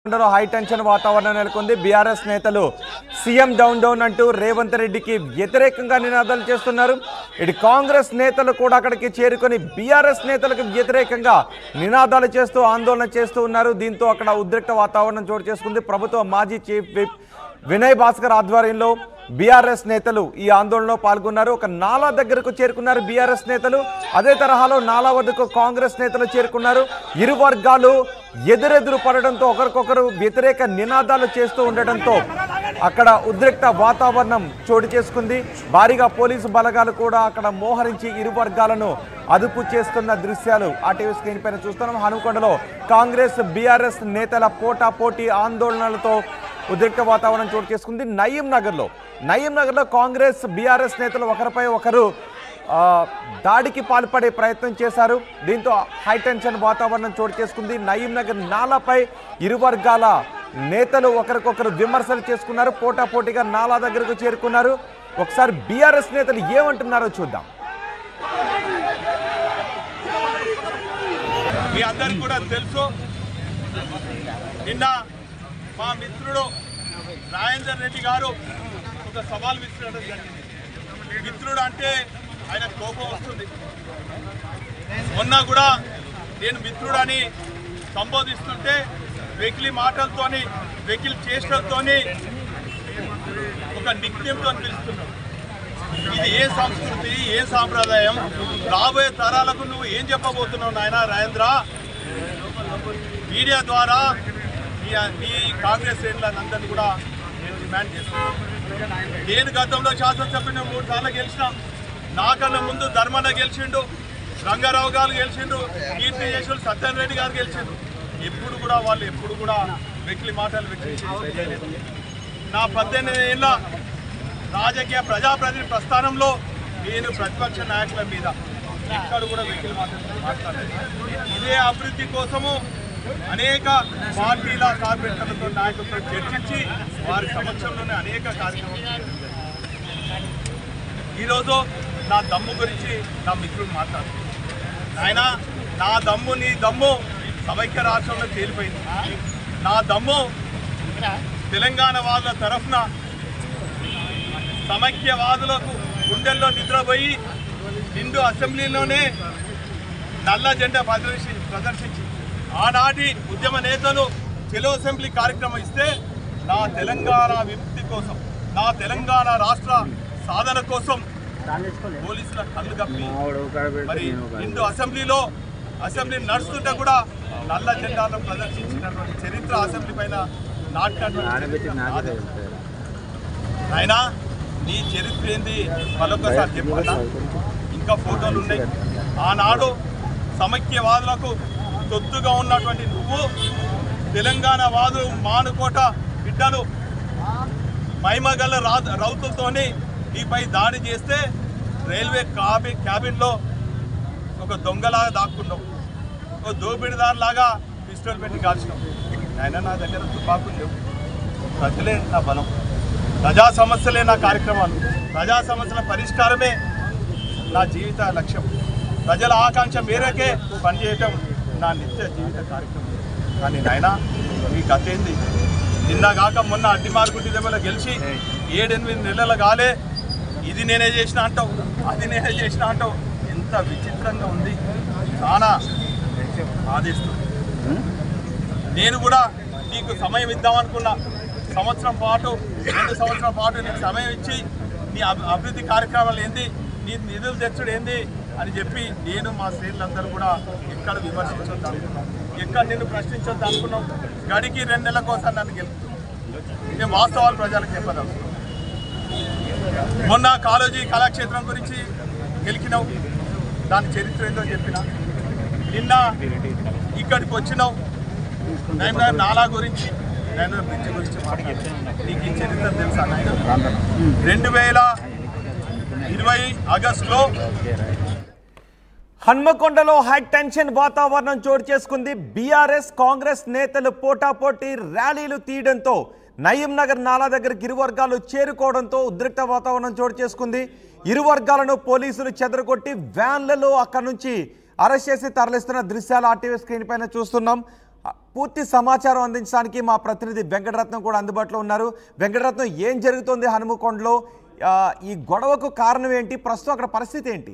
లో high tension వాతావరణం నెలకొంది బీఆర్ఎస్ నేతలు సీఎం డౌన్ డౌన్ అంటూ రేవంత్ రెడ్డికి వ్యతిరేకంగా నినాదాలు చేస్తున్నారు ఇటు కాంగ్రెస్ నేతలు కూడా అక్కడికి చేరుకొని బీఆర్ఎస్ నేతలకు వ్యతిరేకంగా నినాదాలు చేస్తూ ఆందోళన చేస్తూ ఉన్నారు దీంతో అక్కడ ఉద్రిక్త వాతావరణం చోటు చేసుకుంది ప్రభుత్వ మాజీ చీఫ్ విప్ వినయ్ భాస్కర్ ఆధ్వర్యంలో బీఆర్ఎస్ నేతలు ఈ ఆందోళనలో పాల్గొన్నారు ఒక నాలా దగ్గరకు చేరుకున్నారు బీఆర్ఎస్ నేతలు అదే తరహాలో నాలా వద్దకు కాంగ్రెస్ నేతలు చేరుకున్నారు ఇరు వర్గాలు ఎదురెదురు పడడంతో ఒకరికొకరు వ్యతిరేక నినాదాలు చేస్తూ ఉండటంతో అక్కడ ఉద్రిక్త వాతావరణం చోటు చేసుకుంది భారీగా పోలీసు బలగాలు కూడా అక్కడ మోహరించి ఇరు వర్గాలను అదుపు చేస్తున్న దృశ్యాలు ఆ టీవీ స్క్రీన్ పైన చూస్తున్నాం హనుకొండలో కాంగ్రెస్ బీఆర్ఎస్ నేతల పోటా పోటీ ఆందోళనలతో ఉద్రిక్త వాతావరణం చోటు చేసుకుంది నయీం నగర్లో నయీం నగర్లో కాంగ్రెస్ బీఆర్ఎస్ నేతలు ఒకరిపై ఒకరు ఆ, దాడికి పాల్పడే ప్రయత్నం చేశారు దీంతో హై టెన్షన్ వాతావరణం చోటు చేసుకుంది నయీం నగర్ నాలాపై ఇరు వర్గాల నేతలు ఒకరికొకరు విమర్శలు చేసుకున్నారు పోటాపోటీగా నాలా దగ్గరకు చేరుకున్నారు ఒకసారి బీఆర్ఎస్ నేతలు ఏమంటున్నారో చూద్దాం మీ అందరికి కూడా తెలుసు నిన్న మా మిత్రుడు రాజేందర్ రెడ్డి గారు ఒక సవాల్ విసిరడం జరిగింది మిత్రుడు అంటే ఆయన కోపం వస్తుంది మొన్న కూడా నేను మిత్రుడని సంబోధిస్తుంటే వెకిలి మాటలతోని వెకిలి చేష్టలతోని ఒక నిత్యంతో పిలుస్తున్నాడు ఇది ఏ సంస్కృతి ఏ సాంప్రదాయం రాబోయే తరాలకు నువ్వు ఏం చెప్పబోతున్నావు నాయన రాజేంద్ర మీడియా ద్వారా మీ మీ కాంగ్రెస్ శ్రేణులందరినీ కూడా నేను డిమాండ్ చేస్తున్నాను నేను గతంలో శాసనసభ్యుని మూడు సార్లు గెలిచిన నాకన్నా ముందు ధర్మన్న గెలిచిండు రంగారావు గారు గెలిచిండు కీర్తి చేసులు సత్యన్ రెడ్డి గారు గెలిచిండు ఎప్పుడు కూడా వాళ్ళు ఎప్పుడు కూడా వెకిలి మాటలు వెకిలి చేయలేదు నా పద్దెనిమిది ఏళ్ళ రాజకీయ ప్రజాప్రతినిధి ప్రస్థానంలో నేను ప్రతిపక్ష నాయకుల మీద ఎక్కడ కూడా వెకిలి మాట్లాడుతున్నాను మాట్లాడలేదు ఇదే అభివృద్ధి కోసము అనేక పార్టీల కార్పొరేటర్లతో నాయకులతో చర్చించి వారి సమక్షంలోనే అనేక కార్యక్రమాలు చేశాను. ఈరోజు నా దమ్ము గురించి నా మిత్రుడు మాట్లాడుతున్నాడు ఆయన నా దమ్ము నీ దమ్ము సమైక్య రాష్ట్రంలో తేలిపోయింది నా దమ్ము తెలంగాణ వాళ్ళ తరఫున సమైక్యవాదులకు గుండెల్లో నిద్రపోయి నిండు అసెంబ్లీలోనే నల్ల జెండా ప్రదర్శి ప్రదర్శించి ఆనాటి ఉద్యమ నేతలు చెలో అసెంబ్లీ కార్యక్రమం ఇస్తే నా తెలంగాణ విముక్తి కోసం నా తెలంగాణ రాష్ట్ర సాధన కోసం పోలీసుల కళ్ళు కప్పి మరి నిండు అసెంబ్లీలో అసెంబ్లీ నడుస్తుంటే కూడా నల్ల జెండాలను ప్రదర్శించినటువంటి చరిత్ర అసెంబ్లీ పైన నాటినటువంటి చరిత్ర నాదే. ఆయన నీ చరిత్ర ఏంది మరొకసారి చెప్పాలా ఇంకా ఫోటోలు ఉన్నాయి ఆనాడు సమైక్యవాదులకు తొత్తుగా ఉన్నటువంటి నువ్వు తెలంగాణ వాదులు మానుకోట బిడ్డలు మైమగల్ల రా రౌతులతోని నీపై దాడి చేస్తే రైల్వే కాబి క్యాబిన్లో ఒక దొంగలాగా దాక్కున్నావు ఒక దోపిడిదారులాగా పిస్టల్ పెట్టి కాల్చినావు ఆయన నా దగ్గర తుపాకులు లేవు ప్రజలే నా బలం ప్రజా సమస్యలే నా కార్యక్రమాలు ప్రజా సమస్యల పరిష్కారమే నా జీవిత లక్ష్యం ప్రజల ఆకాంక్ష మేరకే పనిచేయటం నా నిత్య జీవిత కార్యక్రమం కానీ నాయన మీ గత ఏంది నిన్న కాక మొన్న అడ్డి మార్కుటి దెబ్బలో గెలిచి ఏడెనిమిది నెలలు కాలే ఇది నేనే చేసిన అంటావు అది నేనే చేసిన అంటావు ఎంత విచిత్రంగా ఉంది చాలా బాధిస్తుంది నేను కూడా నీకు సమయం ఇద్దామనుకున్నా సంవత్సరం పాటు రెండు సంవత్సరాల పాటు నీకు సమయం ఇచ్చి నీ అభి- అభివృద్ధి కార్యక్రమాలు ఏంది నీ నిధులు తెచ్చుడు ఏంది అని చెప్పి నేను మా శ్రేణులందరూ కూడా ఎక్కడ విమర్శించొద్దు అనుకున్నాం ఎక్కడ నిన్ను ప్రశ్నించొద్దు అనుకున్నాం గడికి రెండు నెలల కోసం నన్ను గెలుపుతున్నాం నేను వాస్తవాలు ప్రజలకు చెప్పదలుచుకున్నాం మొన్న కాలేజీ కళాక్షేత్రం గురించి గెలికినావు దాని చరిత్ర ఏందో చెప్పిన నిన్న ఇక్కడికి వచ్చినావు నేను నాలా గురించి నేను బ్రిడ్జ్ గురించి మాట్లాడాను నీకు ఈ చరిత్ర తెలుసా నాయన రెండు వేల ఇరవై ఆగస్టులో హన్మకొండలో హై టెన్షన్ వాతావరణం చోటు చేసుకుంది బీఆర్ఎస్ కాంగ్రెస్ నేతలు పోటాపోటీ ర్యాలీలు తీయడంతో నయీం నగర్ నాలా దగ్గరికి ఇరు వర్గాలు చేరుకోవడంతో ఉద్రిక్త వాతావరణం చోటు చేసుకుంది ఇరు వర్గాలను పోలీసులు చెదరగొట్టి వ్యాన్లలో అక్కడి నుంచి అరెస్ట్ చేసి తరలిస్తున్న దృశ్యాలు ఆర్టీవీ స్క్రీన్ పైన చూస్తున్నాం ఆ, పూర్తి సమాచారం అందించడానికి మా ప్రతినిధి వెంకటరత్నం కూడా అందుబాటులో ఉన్నారు వెంకటరత్నం ఏం జరుగుతోంది హనుమకొండలో ఆ, ఈ గొడవకు కారణం ఏంటి ప్రస్తుతం అక్కడ పరిస్థితి ఏంటి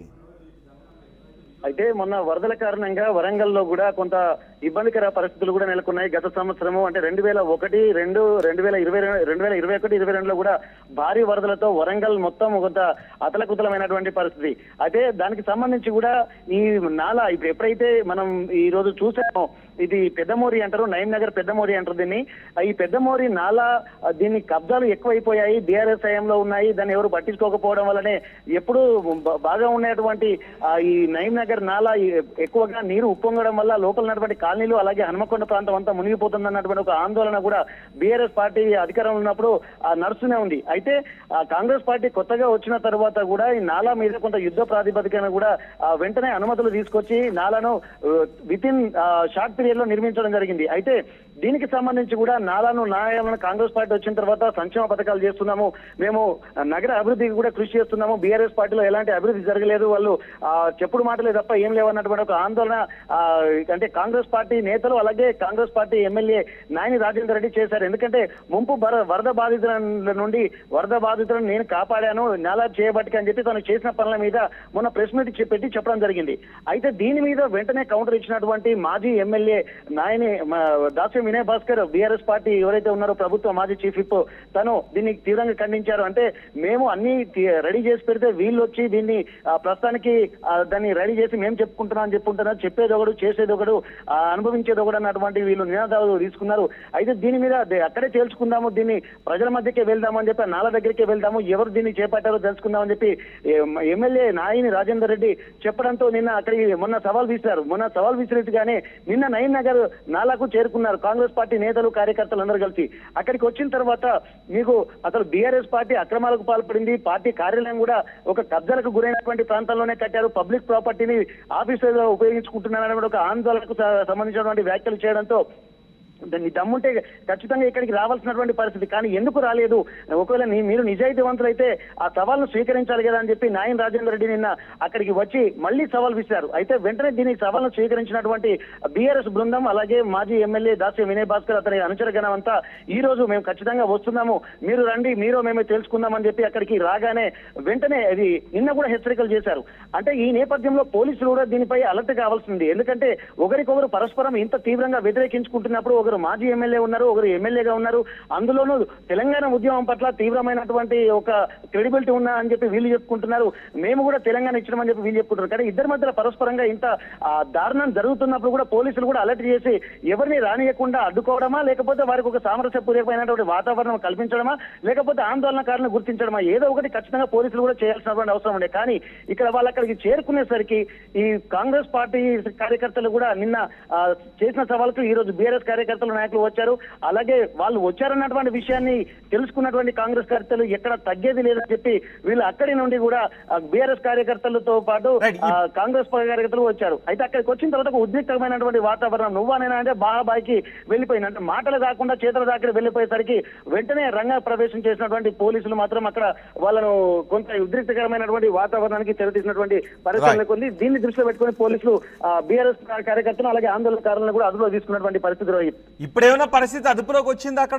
అయితే మొన్న వరదల కారణంగా వరంగల్లో కూడా కొంత ఇబ్బందికర పరిస్థితులు కూడా నెలకొన్నాయి గత సంవత్సరము అంటే రెండు వేల ఒకటి రెండు రెండు వేల ఇరవై రెండు వేల ఇరవై ఒకటి ఇరవై రెండులో కూడా భారీ వరదలతో వరంగల్ మొత్తం కొంత అతలకుతలమైనటువంటి పరిస్థితి అయితే దానికి సంబంధించి కూడా ఈ నాల ఇప్పుడు ఎప్పుడైతే మనం ఈ రోజు చూసామో ఇది పెద్దమోరి అంటారు నయం నగర్ పెద్దమోరి అంటారు దీన్ని ఆ ఈ పెద్దమోరి నాల ఆ, దీన్ని కబ్జాలు ఎక్కువైపోయాయి బీఆర్ఎస్ హయాంలో ఉన్నాయి దాన్ని ఎవరు పట్టించుకోకపోవడం వల్లనే ఎప్పుడు బ- బాగా ఉన్నటువంటి ఆ, ఈ నయం నగర్ నాల ఈ ఎక్కువగా నీరు ఉప్పొంగడం వల్ల లోపల ఉన్నటువంటి కాలనీలు అలాగే హనుమకొండ ప్రాంతం అంతా మునిగిపోతుంది అన్నటువంటి ఒక ఆందోళన కూడా బీఆర్ఎస్ పార్టీ అధికారంలో ఉన్నప్పుడు ఆ, నడుస్తూనే ఉంది అయితే ఆ, కాంగ్రెస్ పార్టీ కొత్తగా వచ్చిన తర్వాత కూడా ఈ నాలా మీద కొంత యుద్ధ ప్రాతిపదికన కూడా ఆ, వెంటనే అనుమతులు తీసుకొచ్చి నాలాను విత్ ఇన్ షార్ట్ పీరియడ్ లో నిర్మించడం జరిగింది అయితే దీనికి సంబంధించి కూడా నాలాను నాయాలను కాంగ్రెస్ పార్టీ వచ్చిన తర్వాత సంక్షేమ పథకాలు చేస్తున్నాము మేము నగర అభివృద్ధికి కూడా కృషి చేస్తున్నాము బీఆర్ఎస్ పార్టీలో ఎలాంటి అభివృద్ధి జరగలేదు వాళ్ళు ఆ, చెప్పుడు మాటలే తప్ప ఏం లేవన్నటువంటి ఒక ఆందోళన ఆ, అంటే కాంగ్రెస్ పార్టీ నేతలు అలాగే కాంగ్రెస్ పార్టీ ఎమ్మెల్యే నాయని రాజేందర్ రెడ్డి చేశారు ఎందుకంటే ముంపు వర- వరద బాధితుల నుండి వరద బాధితులను నేను కాపాడాను నాలా చేయబట్టి అని చెప్పి తను చేసిన పనుల మీద మొన్న ప్రెస్ మీట్ చె- పెట్టి చెప్పడం జరిగింది అయితే దీని మీద వెంటనే కౌంటర్ ఇచ్చినటువంటి మాజీ ఎమ్మెల్యే నాయని మ- దాస్యం వినయ్ భాస్కర్ బీఆర్ఎస్ పార్టీ ఎవరైతే ఉన్నారో ప్రభుత్వ మాజీ చీఫ్ విప్ తను దీన్ని తీవ్రంగా ఖండించారు అంటే మేము అన్ని తి- రెడీ చేసి పెడితే వీళ్ళు వచ్చి దీన్ని ఆ, ప్రస్తుతానికి ఆ, దాన్ని రెడీ చేసి మేము చెప్పుకుంటున్నాం అని చెప్పుకుంటున్నారు చెప్పేది ఒకడు చేసేది ఒకడు ఆ, అనుభవించేది ఒకడు అన్నటువంటి వీళ్ళు నినాదాలు తీసుకున్నారు అయితే దీని మీద దే- అక్కడే తేల్చుకుందాము దీన్ని ప్రజల మధ్యకే వెళ్దాము అని చెప్పి నాల దగ్గరికే వెళ్దాము ఎవరు దీన్ని చేపట్టారో తెలుసుకుందామని చెప్పి ఎం- ఎమ్మెల్యే నాయిని రాజేందర్ రెడ్డి చెప్పడంతో నిన్న అక్కడికి మొన్న సవాల్ విసిరారు మొన్న సవాల్ విసిరిట్టుగానే నిన్న నయీం నగర్ నాలాకు చేరుకున్నారు కాంగ్రెస్ పార్టీ నేతలు కార్యకర్తలు అందరూ కలిసి అక్కడికి వచ్చిన తర్వాత మీకు అసలు బీఆర్ఎస్ పార్టీ అక్రమాలకు పాల్పడింది పార్టీ కార్యాలయం కూడా ఒక కబ్జాలకు గురైనటువంటి ప్రాంతాల్లోనే కట్టారు పబ్లిక్ ప్రాపర్టీని ఆఫీసులో ఉపయోగించుకుంటున్నారనే ఒక ఆందోళనకు స- సంబంధించినటువంటి వ్యాఖ్యలు చేయడంతో దాన్ని దమ్ముంటే ఖచ్చితంగా ఇక్కడికి రావాల్సినటువంటి పరిస్థితి కానీ ఎందుకు రాలేదు ఒకవేళ నీ- మీరు నిజాయితీవంతులు అయితే ఆ సవాల్ను స్వీకరించాలి కదా అని చెప్పి నాయన్ రాజేంద్ర రెడ్డి నిన్న అక్కడికి వచ్చి మళ్ళీ సవాల్ విసిరారు అయితే వెంటనే దీని సవాల్ను స్వీకరించినటువంటి బీఆర్ఎస్ బృందం అలాగే మాజీ ఎమ్మెల్యే దాస్య వినయ్ భాస్కర్ అతని అనుచరగణం అంతా ఈ రోజు మేము ఖచ్చితంగా వస్తున్నాము మీరు రండి మీరు మేమే తెలుసుకుందామని చెప్పి అక్కడికి రాగానే వెంటనే అది నిన్న కూడా హెచ్చరికలు చేశారు అంటే ఈ నేపథ్యంలో పోలీసులు కూడా దీనిపై అలర్ట్ కావాల్సింది ఎందుకంటే ఒకరికొకరు పరస్పరం ఇంత తీవ్రంగా వ్యతిరేకించుకుంటున్నప్పుడు ఒకరు మాజీ ఎమ్మెల్యే ఉన్నారు ఒకరు ఎమ్మెల్యేగా ఉన్నారు అందులోనూ తెలంగాణ ఉద్యమం పట్ల తీవ్రమైనటువంటి ఒక క్రెడిబిలిటీ ఉన్నా అని చెప్పి వీళ్ళు చెప్పుకుంటున్నారు మేము కూడా తెలంగాణ ఇచ్చినామని చెప్పి వీళ్ళు చెప్పుకుంటున్నారు కానీ ఇద్దరి మధ్యలో పరస్పరంగా ఇంత ఆ, దారుణం జరుగుతున్నప్పుడు కూడా పోలీసులు కూడా అలర్ట్ చేసి ఎవరిని రానియకుండా అడ్డుకోవడమా లేకపోతే వారికి ఒక సామరస్యపూర్వకమైనటువంటి వాతావరణం కల్పించడమా లేకపోతే ఆందోళనకారులను గుర్తించడమా ఏదో ఒకటి ఖచ్చితంగా పోలీసులు కూడా చేయాల్సినటువంటి అవసరం ఉండే కానీ ఇక్కడ వాళ్ళు అక్కడికి చేరుకునేసరికి ఈ కాంగ్రెస్ పార్టీ కార్యకర్తలు కూడా నిన్న ఆ, చేసిన సవాల్కు ఈ రోజు బీఆర్ఎస్ కార్యకర్తలు నాయకులు వచ్చారు అలాగే వాళ్ళు వచ్చారన్నటువంటి విషయాన్ని తెలుసుకున్నటువంటి కాంగ్రెస్ కార్యకర్తలు ఎక్కడ తగ్గేది లేదని చెప్పి వీళ్ళు అక్కడి నుండి కూడా బీఆర్ఎస్ కార్యకర్తలతో పాటు Right. ఆ, కాంగ్రెస్ కార్యకర్తలు వచ్చారు అయితే అక్కడికి వచ్చిన తర్వాత ఒక ఉద్రిక్తమైనటువంటి వాతావరణం నువ్వానైనా అంటే బాబాయికి వెళ్ళిపోయింది అంటే మాటలు కాకుండా చేతుల దాకా వెళ్ళిపోయేసరికి వెంటనే రంగ ప్రవేశం చేసినటువంటి పోలీసులు మాత్రం అక్కడ వాళ్ళను కొంత ఉద్రిక్తకరమైనటువంటి వాతావరణానికి తెరతీసినటువంటి పరిస్థితి నెలకొంది దీన్ని దృష్టిలో పెట్టుకుని పోలీసులు బీఆర్ఎస్ కార్యకర్తలు అలాగే ఆందోళనకారులను కూడా అదుపులో తీసుకున్నటువంటి పరిస్థితి రోహిత్ ఇప్పుడేమైనా పరిస్థితి అదుపులోకి వచ్చింది అక్కడ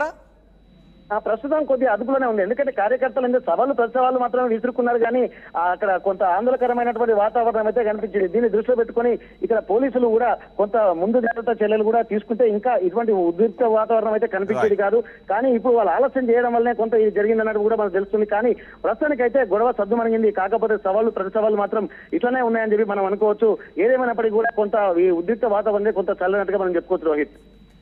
ఆ ప్రస్తుతం కొద్దిగా అదుపులోనే ఉంది ఎందుకంటే కార్యకర్తలు అంటే సవాళ్ళు ప్రతి సవాళ్ళు మాత్రమే విసురుకున్నారు కానీ ఆ అక్కడ కొంత ఆందోళనకరమైనటువంటి వాతావరణం అయితే కనిపించింది దీన్ని దృష్టిలో పెట్టుకొని ఇక్కడ పోలీసులు కూడా కొంత ముందు జాగ్రత్త చర్యలు కూడా తీసుకుంటే ఇంకా ఇటువంటి ఉద్రిక్త వాతావరణం అయితే కనిపించేది కాదు కానీ ఇప్పుడు వాళ్ళు ఆలస్యం చేయడం వల్లనే కొంత ఇది జరిగిందన్నట్టు కూడా మనకు తెలుస్తుంది కానీ ప్రస్తుతానికి అయితే గొడవ సద్దుమణిగింది కాకపోతే సవాళ్ళు ప్రతి సవాళ్ళు మాత్రం ఇట్లనే ఉన్నాయని చెప్పి మనం అనుకోవచ్చు ఏదేమైనప్పటికీ కూడా కొంత ఈ ఉద్రిక్త వాతావరణం కొంత చల్లనట్టుగా మనం చెప్పుకోవచ్చు రోహిత్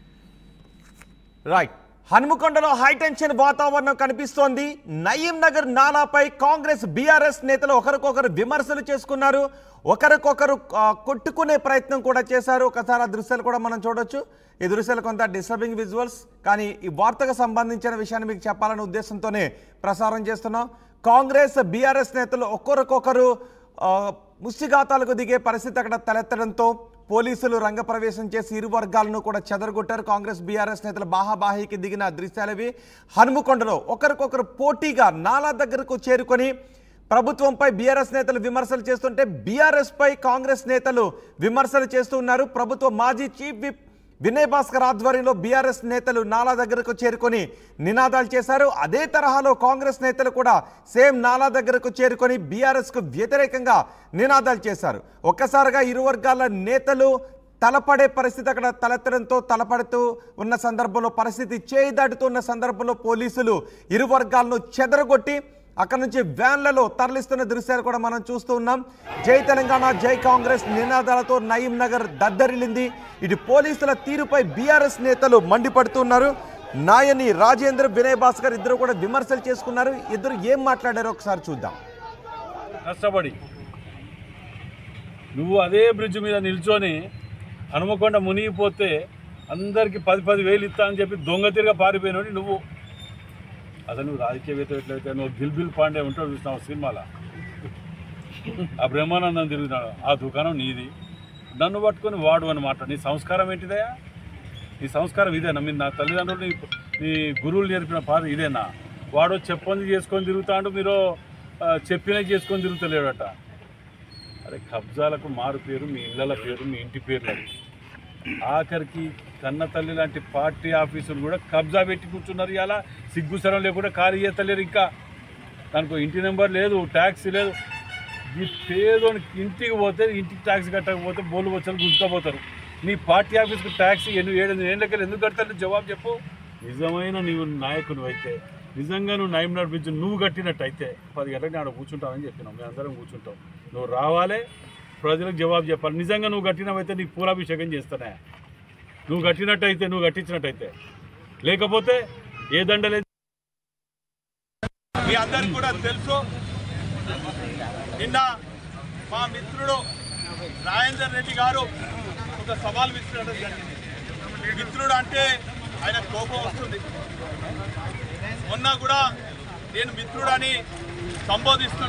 రైట్ హనుమకొండలో హైటెన్షన్ వాతావరణం కనిపిస్తోంది నయీం నగర్ నాలాపై కాంగ్రెస్ బీఆర్ఎస్ నేతలు ఒకరికొకరు విమర్శలు చేసుకున్నారు ఒకరికొకరు ఆ, కొట్టుకునే ప్రయత్నం కూడా చేశారు ఒకసారి ఆ దృశ్యాలు కూడా మనం చూడొచ్చు ఈ దృశ్యాలు కొంత డిస్టర్బింగ్ విజువల్స్ కానీ ఈ వార్తకు సంబంధించిన విషయాన్ని మీకు చెప్పాలనే ఉద్దేశంతోనే ప్రసారం చేస్తున్నాం కాంగ్రెస్ బీఆర్ఎస్ నేతలు ఒకరికొకరు ఆ, ముష్టిఘాతాలకు దిగే పరిస్థితి అక్కడ తలెత్తడంతో పోలీసులు రంగప్రవేశం చేసి ఇరు వర్గాలను కూడా చెదరగొట్టారు కాంగ్రెస్ బీఆర్ఎస్ నేతలు బాహాబాహికి దిగిన దృశ్యాలవి హనుమకొండలో ఒకరికొకరు పోటీగా నాలా దగ్గరకు చేరుకొని ప్రభుత్వంపై బీఆర్ఎస్ నేతలు విమర్శలు చేస్తుంటే బీఆర్ఎస్ పై కాంగ్రెస్ నేతలు విమర్శలు చేస్తూ ఉన్నారు ప్రభుత్వ మాజీ చీఫ్ విప్ వినయ్ భాస్కర్ ఆధ్వర్యంలో బీఆర్ఎస్ నేతలు నాలా దగ్గరకు చేరుకొని నినాదాలు చేశారు అదే తరహాలో కాంగ్రెస్ నేతలు కూడా సేమ్ నాలా దగ్గరకు చేరుకొని బీఆర్ఎస్కు వ్యతిరేకంగా నినాదాలు చేశారు ఒక్కసారిగా ఇరు వర్గాల నేతలు తలపడే పరిస్థితి అక్కడ తలెత్తడంతో తలపడుతూ ఉన్న సందర్భంలో పరిస్థితి చేయి దాటుతున్న సందర్భంలో పోలీసులు ఇరు వర్గాలను చెదరగొట్టి అక్కడ నుంచి వ్యాన్లలో తరలిస్తున్న దృశ్యాలు కూడా మనం చూస్తూ ఉన్నాం జై తెలంగాణ జై కాంగ్రెస్ నినాదాలతో నయీం నగర్ దద్దరిల్లింది ఇటు పోలీసుల తీరుపై బీఆర్ఎస్ నేతలు మండిపడుతున్నారు నాయని రాజేంద్ర వినయ్ భాస్కర్ ఇద్దరు కూడా విమర్శలు చేసుకున్నారు ఇద్దరు ఏం మాట్లాడారో ఒకసారి చూద్దాం కష్టపడి నువ్వు అదే బ్రిడ్జ్ మీద నిల్చొని హనుమకొండ మునిగిపోతే అందరికి పది పది వేలు ఇస్తా అని చెప్పి దొంగ తిరిగా పారిపోయినోడి నువ్వు అసలు నువ్వు రాజకీయవేత్త ఎట్లయితే నువ్వు దిల్బిల్ పాండే ఉంటావు చూసినావు సినిమాలో ఆ బ్రహ్మానందం తిరుగుతున్నాడు ఆ దుకాణం నీది నన్ను పట్టుకొని వాడు అని మాట నీ సంస్కారం ఏంటిదయా నీ సంస్కారం ఇదేనా మీరు నా తల్లిదండ్రులు నీ నీ గురువులు నేర్పిన పాద ఇదేనా వాడు చెప్పంది చేసుకొని తిరుగుతాడు మీరు ఆ, చెప్పినవి చేసుకొని తిరుగుతలేడట అరే కబ్జాలకు మారు పేరు మీ ఇళ్ళల పేరు మీ ఇంటి పేర్లు అవి ఆఖరికి కన్న తల్లి లాంటి పార్టీ ఆఫీసులు కూడా కబ్జా పెట్టి కూర్చున్నారు ఇలా సిగ్గుసరం లేకుండా ఖాళీ చేస్తలేరు ఇంకా దానికి ఇంటి నెంబర్ లేదు ట్యాక్సీ లేదు ఈ పేదోనికి ఇంటికి పోతే ఇంటికి ట్యాక్సీ కట్టకపోతే బోలు వచ్చలు గుంజుకపోతారు నీ పార్టీ ఆఫీస్కి ట్యాక్సీ ఎన్ని ఏడు ఏళ్ళకి ఎందుకు కడతారు జవాబు చెప్పు నిజమైన నీవు నాయకుడు అయితే నిజంగా నువ్వు నయం నడిపించి నువ్వు కట్టినట్టయితే పది గంటలకు ఆడ కూర్చుంటావని చెప్పినావు మేము అందరం కూర్చుంటాం నువ్వు రావాలి ప్రజలకు జవాబు చెప్పాలి నిజంగా నువ్వు కట్టినవైతే నీకు పూలాభిషేకం చేస్తానే నువ్వు కట్టినట్టయితే నువ్వు కట్టించినట్టయితే లేకపోతే ఏ దండ లేదు మీ అందరికి కూడా తెలుసు నిన్న మా మిత్రుడు రాజేందర్ రెడ్డి గారు ఒక సవాల్ విసిరడం జరిగింది మిత్రుడు అంటే ఆయన కోపం వస్తుంది మొన్న కూడా నేను మిత్రుడని సంబోధిస్తూ